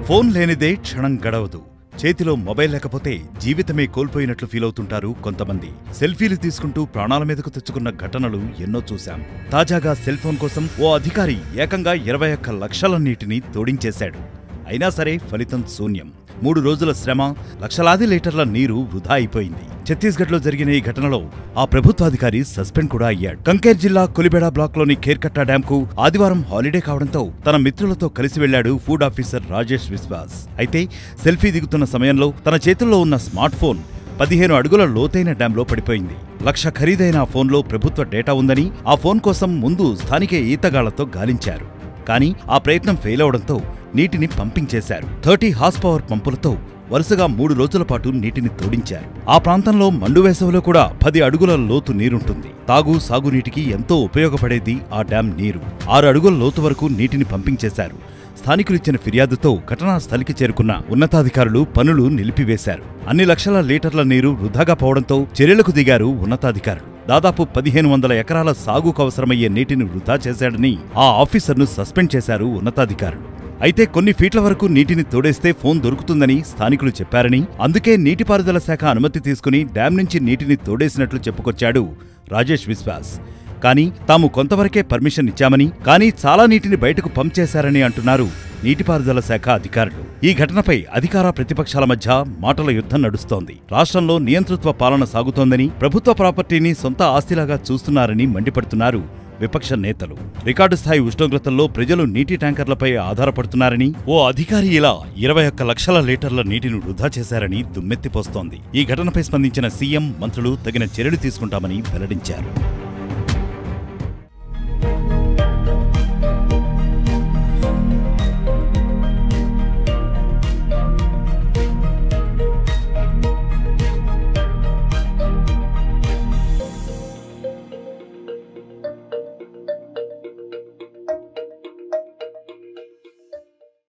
phone లేనిదే క్షణం గడవదు చేతిలో మొబైల్ లేకపోతే జీవితమే కోల్పోయినట్లు ఫీల్ అవుతుంటారు కొంతమంది సెల్ఫీలు తీసుకుంటూ ప్రాణాల మీదకు తెచ్చుకున్న ఘటనలు ఎన్నో చూశాం తాజాగా సెల్ ఫోన్ కోసం ఓ అధికారి ఏకంగా ఇరవై ఒక్క లక్షల నీటిని తోడించేశాడు అయినా సరే ఫలితం శూన్యం మూడు రోజుల శ్రమ లక్షలాది లీటర్ల నీరు వృధా అయిపోయింది ఛత్తీస్గఢ్లో జరిగిన ఈ ఘటనలో ఆ ప్రభుత్వాధికారి సస్పెండ్ కూడా అయ్యాడు కంకేర్ జిల్లా కొలిబేడ బ్లాక్లోని ఖేర్కట్టా డ్యాంకు ఆదివారం హాలిడే కావడంతో తన మిత్రులతో కలిసి వెళ్లాడు ఫుడ్ ఆఫీసర్ రాజేష్ విశ్వాస్ అయితే సెల్ఫీ దిగుతున్న సమయంలో తన చేతుల్లో ఉన్న స్మార్ట్ ఫోన్ పదిహేను అడుగుల లోతైన డ్యాంలో పడిపోయింది లక్ష ఖరీదైన ఆ ఫోన్లో ప్రభుత్వ డేటా ఉందని ఆ ఫోన్ కోసం ముందు స్థానిక ఈతగాళ్లతో గాలించారు కానీ ఆ ప్రయత్నం ఫెయిల్ అవడంతో నీటిని పంపింగ్ చేశారు థర్టీ హార్స్ పవర్ పంపులతో వరుసగా మూడు రోజుల పాటు నీటిని తోడించారు ఆ ప్రాంతంలో మండు వేసవిలో కూడా పది అడుగుల లోతు నీరుంటుంది తాగు సాగునీటికి ఎంతో ఉపయోగపడేది ఆ డ్యాం నీరు ఆరు అడుగుల లోతు వరకు నీటిని పంపింగ్ చేశారు స్థానికులిచ్చిన ఫిర్యాదుతో ఘటనా స్థలికి చేరుకున్న ఉన్నతాధికారులు పనులు నిలిపివేశారు అన్ని లక్షల లీటర్ల నీరు వృధాగా పోవడంతో చర్యలకు దిగారు ఉన్నతాధికారులు దాదాపు పదిహేను వందల ఎకరాల సాగుకు అవసరమయ్యే నీటిని వృధా చేశాడని ఆ ఆఫీసర్ను సస్పెండ్ చేశారు ఉన్నతాధికారులు అయితే కొన్ని ఫీట్ల వరకు నీటిని తోడేస్తే ఫోన్ దొరుకుతుందని స్థానికులు చెప్పారని అందుకే నీటిపారుదల శాఖ అనుమతి తీసుకుని డ్యాం నుంచి నీటిని తోడేసినట్లు చెప్పుకొచ్చాడు రాజేష్ విశ్వాస్ కానీ తాము కొంతవరకే పర్మిషన్ ఇచ్చామని కానీ చాలా నీటిని బయటకు పంప్ చేశారని అంటున్నారు నీటిపారుదల శాఖ అధికారులు ఈ ఘటనపై అధికార ప్రతిపక్షాల మధ్య మాటల యుద్ధం నడుస్తోంది రాష్ట్రంలో నియంతృత్వ పాలన సాగుతోందని ప్రభుత్వ ప్రాపర్టీని సొంత ఆస్తిలాగా చూస్తున్నారని మండిపడుతున్నారు విపక్ష నేతలు రికార్డు స్థాయి ఉష్ణోగ్రతల్లో ప్రజలు నీటి ట్యాంకర్లపై ఆధారపడుతున్నారని ఓ అధికారి ఇలా ఇరవై ఒక్క లక్షల లీటర్ల నీటిని వృధా చేశారని దుమ్మెత్తిపోస్తోంది ఈ ఘటనపై స్పందించిన సీఎం మంత్రులు తగిన చర్యలు తీసుకుంటామని వెల్లడించారు